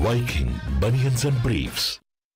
Viking Bunions and Briefs.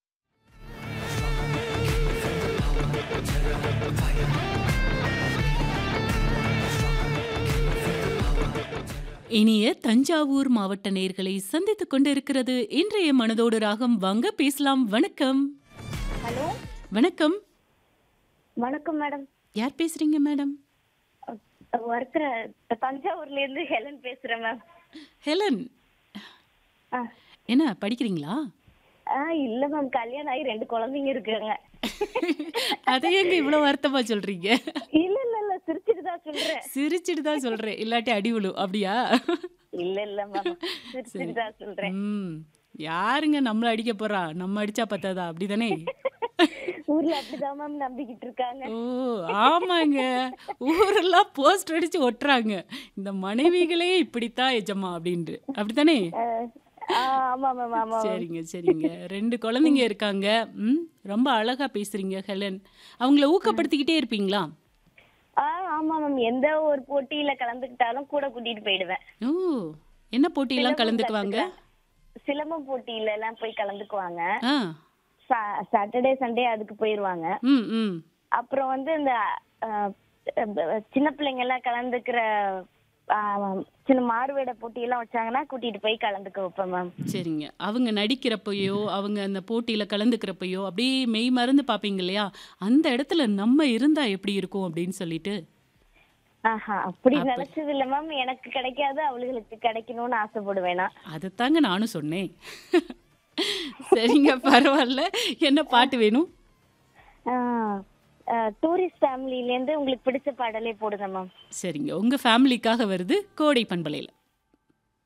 இனிய தஞ்சாவூர் மாவட்ட நேர்களை சந்தித்துக் கொண்டிருக்கிறது இன்றைய மனதோடு ராகம் வாங்க பேசலாம் வணக்கம் ஹலோ வணக்கம் வணக்கம் மேடம் யார் பேசுறீங்க மேடம் ஒருத்தர் தஞ்சாவூர்ல இருந்து ஹெலன் பேசுறேன் மேம் ஹெலன் ஆ. என்ன படிக்கிறீங்களா ஆ இல்ல மேம் கல்யாணம் ஆகி ரெண்டு குழந்தைங்க இருக்காங்க அதை எங்க இவ்வளவு வருத்தமா சொல்றீங்க இல்ல இல்ல இல்ல சிரிச்சிட்டு தான் சொல்றேன் சிரிச்சிட்டு தான் சொல்றேன் இல்லாட்டி அடி விழும் அப்படியா இல்ல இல்ல மேம் சிரிச்சிட்டு தான் சொல்றேன் ம் யாருங்க நம்மள அடிக்க போறா நம்ம அடிச்சா பத்தாதா அப்படிதானே ஊர்ல அப்படிதான் மேம் நம்பிக்கிட்டு இருக்காங்க ஓ ஆமாங்க ஊரெல்லாம் போஸ்ட் அடிச்சு ஒட்டுறாங்க இந்த மனைவிகளே இப்படித்தான் எஜமா அப்படின்ட்டு அப்படித்தானே ஆ, ஆ, ஆமா மேம் ஆமா மேம் சரிங்க சரிங்க ரெண்டு குழந்தைங்க இருக்காங்க ம் ரொம்ப அழகா பேசுறீங்க ஹெலன் அவங்கள ஊக்கப்படுத்திக்கிட்டே இருப்பீங்களா ஆ ஆமா மேம் எந்த ஒரு போட்டியில கலந்துக்கிட்டாலும் கூட கூட்டிட்டு போயிடுவேன் ஓ என்ன போட்டியெல்லாம் சிலம்பம் கலந்துக்குவாங்க கத்துக்க- சிலம்பம் போட்டியில எல்லாம் போய் கலந்துக்குவாங்க ஆ சாட்டர்டே சண்டே அதுக்கு போயிருவாங்க ம் ம் அப்புறம் வந்து இந்த அஹ், அஹ், சின்ன பிள்ளைங்க எல்லாம் கலந்துக்கிற ஆஹ், சின்ன மாறுவேட போட்டி எல்லாம் வச்சாங்கன்னா கூட்டிட்டு போய் கலந்துக்க வைப்பேன் மேம் சரிங்க அவங்க நடிக்கிறப்பையோ அவங்க அந்த போட்டியில கலந்துக்கிறப்பையோ அப்படியே மெய் மறந்து பார்ப்பீங்க இல்லையா அந்த இடத்துல நம்ம இருந்தா எப்படி இருக்கும் அப்படின்னு சொல்லிட்டு ஆஹா அப்படி நினைச்சது இல்ல மேம் எனக்கு கிடைக்காது அவளுகளுக்கு கிடைக்கணும்னு ஆசைப்படுவேன் நான் அதைத்தாங்க நானும் சொன்னேன் சரிங்க பரவாயில்ல என்ன பாட்டு வேணும் டூரிஸ்ட் ஃபேமிலில இருந்து உங்களுக்கு பிடிச்ச பாடலே போடுங்க மேம் சரிங்க உங்க ஃபேமிலிக்காக வருது கோடை பண்பலையில்